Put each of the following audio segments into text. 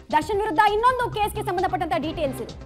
ದರ್ಶನ್ ವಿರುದ್ಧ ಇನ್ನೊಂದು ಕೇಸ್ಗೆ ಸಂಬಂಧಪಟ್ಟಂತ ಡೀಟೇಲ್ಸ್ ಇದೆ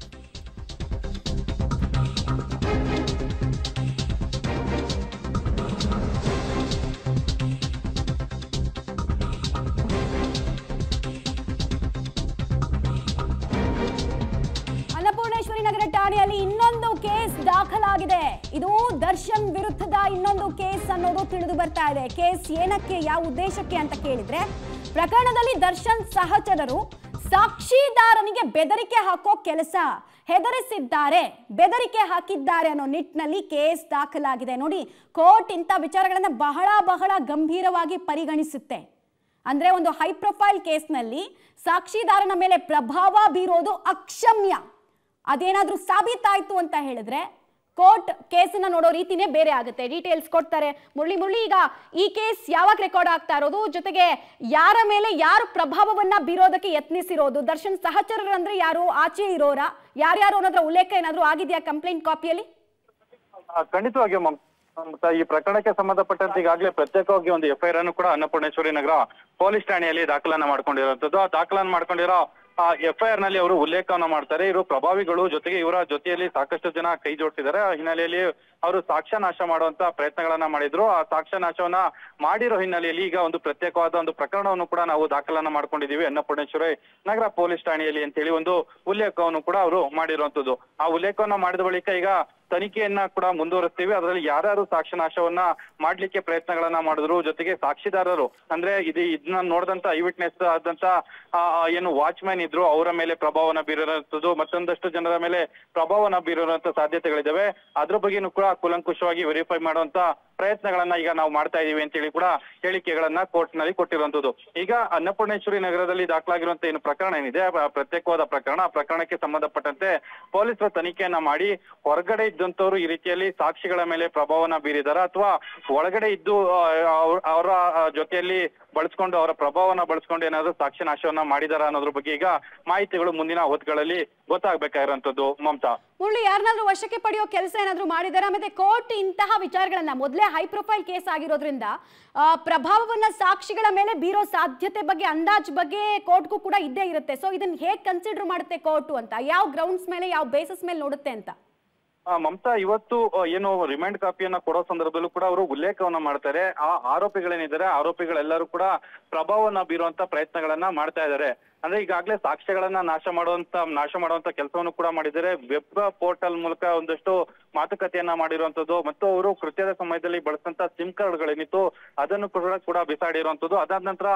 ಅನ್ನಪೂರ್ಣೇಶ್ವರಿ ನಗರ ಠಾಣೆಯಲ್ಲಿ ಇನ್ನೊಂದು ಕೇಸ್ ದಾಖಲಾಗಿದೆ ಇದು ದರ್ಶನ್ ವಿರುದ್ಧದ ಇನ್ನೊಂದು ಕೇಸ್ ಅನ್ನೋದು ತಿಳಿದು ಬರ್ತಾ ಇದೆ ಕೇಸ್ ಏನಕ್ಕೆ ಯಾವ ಉದ್ದೇಶಕ್ಕೆ ಅಂತ ಕೇಳಿದ್ರೆ ಪ್ರಕರಣದಲ್ಲಿ ದರ್ಶನ್ ಸಹಚರರು ಸಾಕ್ಷಿದಾರನಿಗೆ ಬೆದರಿಕೆ ಹಾಕೋ ಕೆಲಸ ಹೆದರಿಸಿದ್ದಾರೆ ಬೆದರಿಕೆ ಹಾಕಿದ್ದಾರೆ ಅನ್ನೋ ನಿಟ್ಟಿನಲ್ಲಿ ಕೇಸ್ ದಾಖಲಾಗಿದೆ ನೋಡಿ ಕೋರ್ಟ್ ಇಂಥ ವಿಚಾರಗಳನ್ನ ಬಹಳ ಬಹಳ ಗಂಭೀರವಾಗಿ ಪರಿಗಣಿಸುತ್ತೆ ಅಂದ್ರೆ ಒಂದು ಹೈ ಪ್ರೊಫೈಲ್ ಕೇಸ್ನಲ್ಲಿ ಸಾಕ್ಷಿದಾರನ ಮೇಲೆ ಪ್ರಭಾವ ಬೀರೋದು ಅಕ್ಷಮ್ಯ ಅದೇನಾದ್ರೂ ಸಾಬೀತಾಯ್ತು ಅಂತ ಹೇಳಿದ್ರೆ ಕೋರ್ಟ್ ಕೇಸನ್ನ ನೋಡೋ ರೀತಿನೇ ಬೇರೆ ಆಗುತ್ತೆ ಡೀಟೇಲ್ಸ್ ಕೊಡ್ತಾರೆ ಮುರಳಿ ಮುರಳಿ ಈಗ ಈ ಕೇಸ್ ಯಾವಾಗ ರೆಕಾರ್ಡ್ ಆಗ್ತಾ ಇರೋದು ಜೊತೆಗೆ ಯಾರ ಮೇಲೆ ಯಾರು ಪ್ರಭಾವವನ್ನ ಬೀರೋದಕ್ಕೆ ಯತ್ನಿಸಿರೋದು ದರ್ಶನ್ ಸಹಚರರು ಅಂದ್ರೆ ಯಾರು ಆಚೆ ಇರೋರ ಯಾರ್ಯಾರು ಅನ್ನೋದ್ರ ಉಲ್ಲೇಖ ಏನಾದ್ರೂ ಆಗಿದೆಯಾ ಕಂಪ್ಲೇಂಟ್ ಕಾಪಿಯಲ್ಲಿ ಆ, ಖಂಡಿತವಾಗಿಯೂ ಮಮ್- ಮಮತಾ, ಈ ಪ್ರಕರಣಕ್ಕೆ ಸಂಬಂಧಪಟ್ಟಂತೆ ಈಗಾಗಲೇ ಪ್ರತ್ಯೇಕವಾಗಿ ಒಂದು ಎಫ್ಐಆರ್ ಅನ್ನು ಕೂಡ ಅನ್ನಪೂರ್ಣೇಶ್ವರಿ ನಗರ ಪೊಲೀಸ್ ಠಾಣೆಯಲ್ಲಿ ದಾಖಲನ್ನ ಮಾಡ್ಕೊಂಡಿರುವಂತದ್ದು ಆ ದಾಖಲನ್ನ ಮಾಡ್ಕೊಂಡಿರೋ ಆ ಎಫ್ಐಆರ್ ನಲ್ಲಿ ಅವರು ಉಲ್ಲೇಖವನ್ನ ಮಾಡ್ತಾರೆ ಇವರು ಪ್ರಭಾವಿಗಳು ಜೊತೆಗೆ ಇವರ ಜೊತೆಯಲ್ಲಿ ಸಾಕಷ್ಟು ಜನ ಕೈ ಜೋಡಿಸಿದ್ದಾರೆ ಆ ಹಿನ್ನೆಲೆಯಲ್ಲಿ ಅವರು ಸಾಕ್ಷ್ಯ ನಾಶ ಮಾಡುವಂತ ಪ್ರಯತ್ನಗಳನ್ನ ಮಾಡಿದ್ರು ಆ ಸಾಕ್ಷ್ಯ ನಾಶವನ್ನ ಮಾಡಿರೋ ಹಿನ್ನೆಲೆಯಲ್ಲಿ ಈಗ ಒಂದು ಪ್ರತ್ಯೇಕವಾದ ಒಂದು ಪ್ರಕರಣವನ್ನು ಕೂಡ ನಾವು ದಾಖಲನ್ನ ಮಾಡ್ಕೊಂಡಿದೀವಿ ಅನ್ನಪೂರ್ಣೇಶ್ವರಿ ನಗರ ಪೊಲೀಸ್ ಠಾಣೆಯಲ್ಲಿ ಅಂತೇಳಿ ಒಂದು ಉಲ್ಲೇಖವನ್ನು ಕೂಡ ಅವರು ಮಾಡಿರುವಂತದ್ದು ಆ ಉಲ್ಲೇಖವನ್ನ ಮಾಡಿದ ಬಳಿಕ ಈಗ ತನಿಖೆಯನ್ನ ಕೂಡ ಮುಂದುವರಿಸ್ತೀವಿ ಅದರಲ್ಲಿ ಯಾರ್ಯಾರು ಸಾಕ್ಷ್ಯ ನಾಶವನ್ನ ಮಾಡ್ಲಿಕ್ಕೆ ಪ್ರಯತ್ನಗಳನ್ನ ಮಾಡಿದ್ರು ಜೊತೆಗೆ ಸಾಕ್ಷಿದಾರರು ಅಂದ್ರೆ ಇದು ಇದನ್ನ ನೋಡಿದಂತ ಐ ವಿಟ್ನೆಸ್ ಆದಂತ ಆ, ಆ, ಏನು ವಾಚ್ಮ್ಯಾನ್ ಇದ್ರು ಅವರ ಮೇಲೆ ಪ್ರಭಾವನ ಬೀರಿರುವಂತದ್ದು ಮತ್ತೊಂದಷ್ಟು ಜನರ ಮೇಲೆ ಪ್ರಭಾವನ ಬೀರಿರುವಂತ ಸಾಧ್ಯತೆಗಳಿದಾವೆ ಅದ್ರ ಬಗ್ಗೆನೂ ಕೂಡ ಕೂಲಂಕುಷವಾಗಿ ವೆರಿಫೈ ಮಾಡುವಂತ ಪ್ರಯತ್ನಗಳನ್ನ ಈಗ ನಾವು ಮಾಡ್ತಾ ಇದೀವಿ ಅಂತೇಳಿ ಕೂಡ ಹೇಳಿಕೆಗಳನ್ನ ಕೋರ್ಟ್ ನಲ್ಲಿ ಕೊಟ್ಟಿರುವಂತದ್ದು ಈಗ ಅನ್ನಪೂರ್ಣೇಶ್ವರಿ ನಗರದಲ್ಲಿ ದಾಖಲಾಗಿರುವಂತ ಏನು ಪ್ರಕರಣ ಏನಿದೆ ಆ ಪ್ರತ್ಯೇಕವಾದ ಪ್ರಕರಣ ಆ ಪ್ರಕರಣಕ್ಕೆ ಸಂಬಂಧಪಟ್ಟಂತೆ ಪೊಲೀಸರು ತನಿಖೆಯನ್ನ ಮಾಡಿ ಹೊರಗಡೆ ಇದ್ದಂತವ್ರು ಈ ರೀತಿಯಲ್ಲಿ ಸಾಕ್ಷಿಗಳ ಮೇಲೆ ಪ್ರಭಾವನ ಬೀರಿದಾರ ಅಥವಾ ಒಳಗಡೆ ಇದ್ದು ಆ, ಅವ್ರ- ಅವರ ಆ, ಜೊತೆಯಲ್ಲಿ ಬಳಸ್ಕೊಂಡು ಅವರ ಪ್ರಭಾವನ ಬಳಸ್ಕೊಂಡು ಏನಾದ್ರು ಸಾಕ್ಷ್ಯ ನಾಶವನ್ನ ಮಾಡಿದಾರ ಅನ್ನೋದ್ರ ಬಗ್ಗೆ ಈಗ ಮಾಹಿತಿಗಳು ಮುಂದಿನ ಹೊತ್ತುಗಳಲ್ಲಿ ಗೊತ್ತಾಗ್ಬೇಕಾಗಿರುವಂತದ್ದು ಮಮತಾ ಮುರಳಿ ಯಾರನ್ನಾದ್ರೂ ವಶಕ್ಕೆ ಪಡೆಯೋ ಕೆಲಸ ಏನಾದ್ರೂ ಮಾಡಿದಾರಾ ಮತ್ತೆ ಕೋರ್ಟ್ ಇಂತಹ ವಿಚಾರಗಳನ್ನ ಮೊದಲೇ ಹೈ ಪ್ರೊಫೈಲ್ ಕೇಸ್ ಆಗಿರೋದ್ರಿಂದ ಆ, ಪ್ರಭಾವವನ್ನ ಸಾಕ್ಷಿಗಳ ಮೇಲೆ ಬೀರೋ ಸಾಧ್ಯತೆ ಬಗ್ಗೆ ಅಂದಾಜ್ ಬಗ್ಗೆ ಕೋರ್ಟ್ಗೂ ಕೂಡ ಇದ್ದೇ ಇರುತ್ತೆ ಸೊ ಇದನ್ನ ಹೇಗ್ ಕನ್ಸಿಡರ್ ಮಾಡುತ್ತೆ ಕೋರ್ಟು ಅಂತ ಯಾವ ಗ್ರೌಂಡ್ಸ್ ಮೇಲೆ ಯಾವ ಬೇಸಿಸ್ ಮೇಲೆ ನೋಡುತ್ತೆ ಅಂತ ಆ, ಮಮತಾ ಇವತ್ತು ಆ, ಏನು ರಿಮೈಂಡ್ ಕಾಪಿಯನ್ನ ಕೊಡೋ ಸಂದರ್ಭದಲ್ಲೂ ಕೂಡ ಅವರು ಉಲ್ಲೇಖವನ್ನ ಮಾಡ್ತಾರೆ ಆ ಆರೋಪಿಗಳೇನಿದ್ದಾರೆ ಆರೋಪಿಗಳೆಲ್ಲರೂ ಕೂಡ ಪ್ರಭಾವವನ್ನ ಬೀರುವಂತ ಪ್ರಯತ್ನಗಳನ್ನ ಮಾಡ್ತಾ ಇದ್ದಾರೆ ಅಂದ್ರೆ ಈಗಾಗಲೇ ಸಾಕ್ಷ್ಯಗಳನ್ನ ನಾಶ ಮಾಡುವಂತ ನಾಶ ಮಾಡುವಂತ ಕೆಲಸವನ್ನು ಕೂಡ ಮಾಡಿದ್ದಾರೆ ವೆಬ್ ಪೋರ್ಟಲ್ ಮೂಲಕ ಒಂದಷ್ಟು ಮಾತುಕತೆಯನ್ನ ಮಾಡಿರುವಂತದ್ದು ಮತ್ತು ಅವರು ಕೃತ್ಯದ ಸಮಯದಲ್ಲಿ ಬಳಸಿದಂತ ಸಿಮ್ ಕಾರ್ಡ್ಗಳೇನಿತ್ತು ಅದನ್ನು ಕೂಡ ಕೂಡ ಬಿಸಾಡಿರುವಂತದ್ದು ಅದಾದ ನಂತರ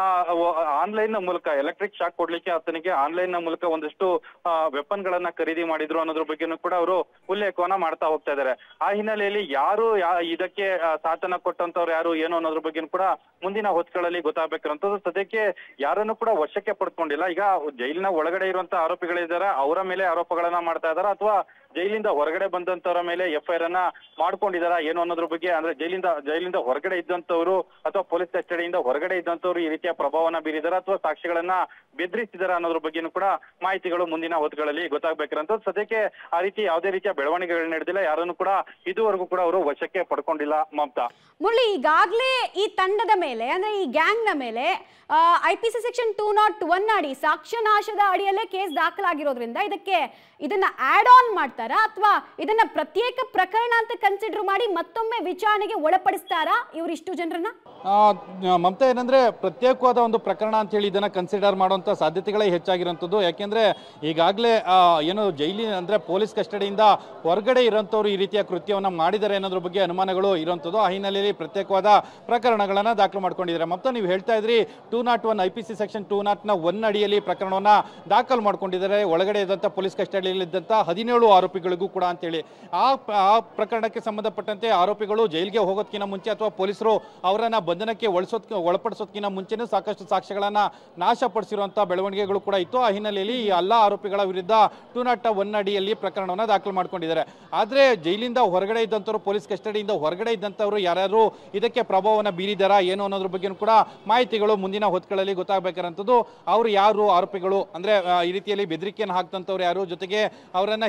ಆನ್ಲೈನ್ ಮೂಲಕ ಎಲೆಕ್ಟ್ರಿಕ್ ಶಾಕ್ ಕೊಡ್ಲಿಕ್ಕೆ ಆತನಿಗೆ ಆನ್ಲೈನ್ ಮೂಲಕ ಒಂದಷ್ಟು ವೆಪನ್ ಗಳನ್ನ ಖರೀದಿ ಮಾಡಿದ್ರು ಅನ್ನೋದ್ರ ಬಗ್ಗೆನೂ ಕೂಡ ಅವರು ಉಲ್ಲೇಖವನ್ನ ಮಾಡ್ತಾ ಹೋಗ್ತಾ ಇದ್ದಾರೆ ಆ ಹಿನ್ನೆಲೆಯಲ್ಲಿ ಯಾರು ಯಾ- ಇದಕ್ಕೆ ಆ, ಸಾಥನ್ನ ಕೊಟ್ಟಂತವ್ರು ಯಾರು ಏನು ಅನ್ನೋದ್ರ ಬಗ್ಗೆನೂ ಕೂಡ ಮುಂದಿನ ಹೊತ್ತುಗಳಲ್ಲಿ ಗೊತ್ತಾಗಬೇಕಿರುವಂತದ್ದು ಸದ್ಯಕ್ಕೆ ಯಾರನ್ನು ಕೂಡ ವಶಕ್ಕೆ ಪಡ್ಕೊಂಡಿಲ್ಲ ಈಗ ಜೈಲಿನ ಒಳಗಡೆ ಇರುವಂತ ಆರೋಪಿಗಳಿದ್ದಾರೆ ಅವರ ಮೇಲೆ ಆರೋಪಗಳನ್ನ ಮಾಡ್ತಾ ಇದಾರ ಅಥವಾ ಜೈಲಿಂದ ಹೊರಗಡೆ ಬಂದಂತವರ ಮೇಲೆ ಎಫ್ಐಆರ್ ಅನ್ನ ಮಾಡ್ಕೊಂಡಿದಾರ ಏನು ಅನ್ನೋದ್ರ ಬಗ್ಗೆ ಅಂದ್ರೆ ಜೈಲಿಂದ ಜೈಲಿಂದ ಹೊರಗಡೆ ಇದ್ದಂತವ್ರು ಅಥವಾ ಪೊಲೀಸ್ ಕಸ್ಟಡಿಯಿಂದ ಹೊರಗಡೆ ಇದ್ದಂತವ್ರು ಈ ರೀತಿಯ ಪ್ರಭಾವನ ಬೀರಿದಾರ ಅಥವಾ ಸಾಕ್ಷಿಗಳನ್ನ ಬೆದರಿಸಿದಾರ ಅನ್ನೋದ್ರ ಬಗ್ಗೆನೂ ಕೂಡ ಮಾಹಿತಿಗಳು ಮುಂದಿನ ಹೊತ್ತುಗಳಲ್ಲಿ ಗೊತ್ತಾಗ್ಬೇಕಿರೋಂಥದ್ದು ಸದ್ಯಕ್ಕೆ ಆ ರೀತಿ ಯಾವುದೇ ರೀತಿಯ ಬೆಳವಣಿಗೆಗಳು ನಡೆದಿಲ್ಲ ಯಾರನ್ನು ಕೂಡ ಇದುವರೆಗೂ ಕೂಡ ಅವರು ವಶಕ್ಕೆ ಪಡ್ಕೊಂಡಿಲ್ಲ ಮಮತಾ ಮುರಳಿ ಈಗಾಗಲೇ ಈ ತಂಡದ ಮೇಲೆ ಅಂದ್ರೆ ಈ ಗ್ಯಾಂಗ್ ನ ಮೇಲೆ I P C section two naught one ಅಡಿ ಸಾಕ್ಷ್ಯ ನಾಶದ ಅಡಿಯಲ್ಲೇ ಕೇಸ್ ದಾಖಲಾಗಿರೋದ್ರಿಂದ ಇದಕ್ಕೆ ಇದನ್ನ ಆಡ್ ಆನ್ ಮಾಡ್ತಾರಾ ಅಥವಾ ಇದನ್ನ ಪ್ರತ್ಯೇಕ ಪ್ರಕರಣ ಅಂತ ಕನ್ಸಿಡರ್ ಮಾಡಿ ಮತ್ತೊಮ್ಮೆ ವಿಚಾರಣೆಗೆ ಒಳಪಡಿಸ್ತಾರಾ ಇವರಿಷ್ಟು ಜನರನ್ನ ಆ, ಮಮತಾ ಏನಂದ್ರೆ ಪ್ರತ್ಯೇಕವಾದ ಒಂದು ಪ್ರಕರಣ ಅಂತ ಹೇಳಿ ಇದನ್ನ ಕನ್ಸಿಡರ್ ಮಾಡುವಂತ ಸಾಧ್ಯತೆಗಳೇ ಹೆಚ್ಚಾಗಿರುವಂಥದ್ದು ಯಾಕೆಂದ್ರೆ ಈಗಾಗಲೇ ಏನು ಜೈಲಿ ಅಂದ್ರೆ ಪೊಲೀಸ್ ಕಸ್ಟಡಿಯಿಂದ ಹೊರಗಡೆ ಇರೋಂಥವ್ರು ಈ ರೀತಿಯ ಕೃತ್ಯವನ್ನು ಮಾಡಿದ್ದಾರೆ ಅನ್ನೋದ್ರ ಬಗ್ಗೆ ಅನುಮಾನಗಳು ಇರುವಂಥದ್ದು ಆ ಹಿನ್ನೆಲೆಯಲ್ಲಿ ಪ್ರತ್ಯೇಕವಾದ ಪ್ರಕರಣಗಳನ್ನ ದಾಖಲು ಮಾಡ್ಕೊಂಡಿದ್ದಾರೆ ಮಮತಾ ನೀವು ಹೇಳ್ತಾ ಇದ್ರಿ two naught one I P C section two ನಾಟ್ನ ಒನ್ ಅಡಿಯಲ್ಲಿ ಪ್ರಕರಣವನ್ನ ದಾಖಲು ಮಾಡ್ಕೊಂಡಿದ್ದಾರೆ ಒಳಗಡೆ ಇದ್ದಂಥ ಪೊಲೀಸ್ ಕಸ್ಟಡಿಯಲ್ಲಿದ್ದಂಥ ಹದಿನೇಳು ಆರೋಪಿಗಳಿಗೂ ಕೂಡ ಅಂತೇಳಿ ಆ ಆ ಪ್ರಕರಣಕ್ಕೆ ಸಂಬಂಧಪಟ್ಟಂತೆ ಆರೋಪಿಗಳು ಜೈಲಿಗೆ ಹೋಗೋದಕ್ಕಿಂತ ಮುಂಚೆ ಅಥವಾ ಪೊಲೀಸರು ಅವರನ್ನ ಬಂಧನಕ್ಕೆ ಒಳಸೋದ್ ಒಳಪಡಿಸೋದಕ್ಕಿಂತ ಮುಂಚೆನೂ ಸಾಕಷ್ಟು ಸಾಕ್ಷ್ಯಗಳನ್ನ ನಾಶಪಡಿಸಿರುವಂತಹ ಬೆಳವಣಿಗೆಗಳು ಕೂಡ ಇತ್ತು ಆ ಹಿನ್ನೆಲೆಯಲ್ಲಿ ಈ ಎಲ್ಲ ಆರೋಪಿಗಳ ವಿರುದ್ಧ ಟೂ ನಾಟ್ ಒನ್ ಅಡಿಯಲ್ಲಿ ಪ್ರಕರಣವನ್ನ ದಾಖಲು ಮಾಡ್ಕೊಂಡಿದ್ದಾರೆ ಆದ್ರೆ ಜೈಲಿಂದ ಹೊರಗಡೆ ಇದ್ದಂಥವ್ರು ಪೊಲೀಸ್ ಕಸ್ಟಡಿಯಿಂದ ಹೊರಗಡೆ ಇದ್ದಂಥವ್ರು ಯಾರ್ಯಾರು ಇದಕ್ಕೆ ಪ್ರಭಾವವನ್ನು ಬೀರಿದಾರಾ ಏನು ಅನ್ನೋದ್ರ ಬಗ್ಗೆ ಕೂಡ ಮಾಹಿತಿಗಳು ಮುಂದಿನ ಹೊತ್ತುಗಳಲ್ಲಿ ಗೊತ್ತಾಗಬೇಕಿರೋಂಥದ್ದು ಅವರು ಯಾರು ಆರೋಪಿಗಳು ಅಂದ್ರೆ ಆ, ಈ ರೀತಿಯಲ್ಲಿ ಬೆದರಿಕೆಯನ್ನು ಹಾಕ್ತಂಥವ್ರು ಯಾರು ಜೊತೆಗೆ ಅವರನ್ನ ಹೆದರಿಸಿದಂಥ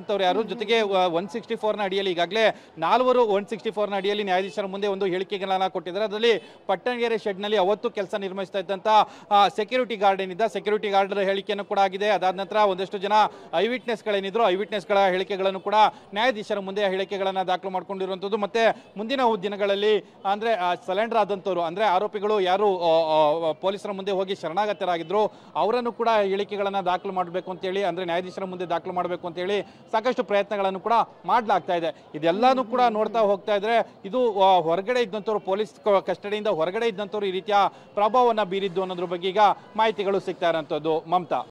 ಇದ್ದಂಥವ್ರು ಯಾರು ಜೊತೆಗೆ ಒನ್ ಸಿಕ್ಸ್ಟಿ ಫೋರ್ನ ಅಡಿಯಲ್ಲಿ ಈಗಾಗಲೇ ನಾಲ್ವರು ಒನ್ ಸಿಕ್ಸ್ಟಿ ಫೋರ್ನ ಅಡಿಯಲ್ಲಿ ನ್ಯಾಯಾಧೀಶರ ಮುಂದೆ ಒಂದು ಹೇಳಿಕೆಗಳನ್ನ ಕೊಟ್ಟಿದ್ದಾರೆ ಅದರಲ್ಲಿ ಪಟ್ಟಣಗೆರೆ ಶೆಡ್ನಲ್ಲಿ ಅವತ್ತು ಕೆಲಸ ನಿರ್ವಹಿಸ್ತಾ ಇದ್ದಂಥ ಸೆಕ್ಯೂರಿಟಿ ಗಾರ್ಡ್ ಏನಿದ್ದ ಸೆಕ್ಯೂರಿಟಿ ಗಾರ್ಡ್ ಹೇಳಿಕೆಯನ್ನು ಕೂಡ ಆಗಿದೆ ಅದಾದ ನಂತರ ಒಂದಷ್ಟು ಜನ ಐ ವಿಟ್ನೆಸ್ಗಳೇನಿದ್ರು ಐ ವಿಟ್ನೆಸ್ಗಳ ಹೇಳಿಕೆಗಳನ್ನು ಕೂಡ ನ್ಯಾಯಾಧೀಶರ ಮುಂದೆ ಹೇಳಿಕೆಗಳನ್ನು ದಾಖಲು ಮಾಡ್ಕೊಂಡಿರುವಂಥದ್ದು ಮತ್ತೆ ಮುಂದಿನ ದಿನಗಳಲ್ಲಿ ಅಂದ್ರೆ ಸಲೆಂಡರ್ ಆದಂಥವ್ರು ಅಂದ್ರೆ ಆರೋಪಿಗಳು ಯಾರು ಆ, ಆ, ಪೊಲೀಸರ ಮುಂದೆ ಹೋಗಿ ಶರಣಾಗತರಾಗಿದ್ರು ಅವರನ್ನು ಕೂಡ ಹೇಳಿಕೆಗಳನ್ನು ದಾಖಲು ಮಾಡಬೇಕು ಅಂತೇಳಿ ಅಂದ್ರೆ ನ್ಯಾಯಾಧೀಶರ ಮುಂದೆ ದಾಖಲು ಮಾಡಬೇಕು ಅಂತೇಳಿ ಸಾಕಷ್ಟು ಪ್ರಯತ್ನಗಳನ್ನು ಕೂಡ ಮಾಡಲಾಗ್ತಾ ಇದೆ ಇದೆಲ್ಲಾನು ಕೂಡ ನೋಡ್ತಾ ಹೋಗ್ತಾ ಇದ್ರೆ ಇದು ಆ, ಹೊರಗಡೆ ಇದ್ದಂಥವ್ರು ಪೊಲೀಸ್ ಕ- ಕಸ್ಟಡಿಯಿಂದ ಹೊರಗಡೆ ಇದ್ದಂಥವ್ರು ಈ ರೀತಿಯ ಪ್ರಭಾವವನ್ನು ಬೀರಿದ್ದು ಅನ್ನೋದ್ರ ಬಗ್ಗೆ ಈಗ ಮಾಹಿತಿಗಳು ಸಿಗ್ತಾ ಇರೋಂಥದ್ದು ಮಮತಾ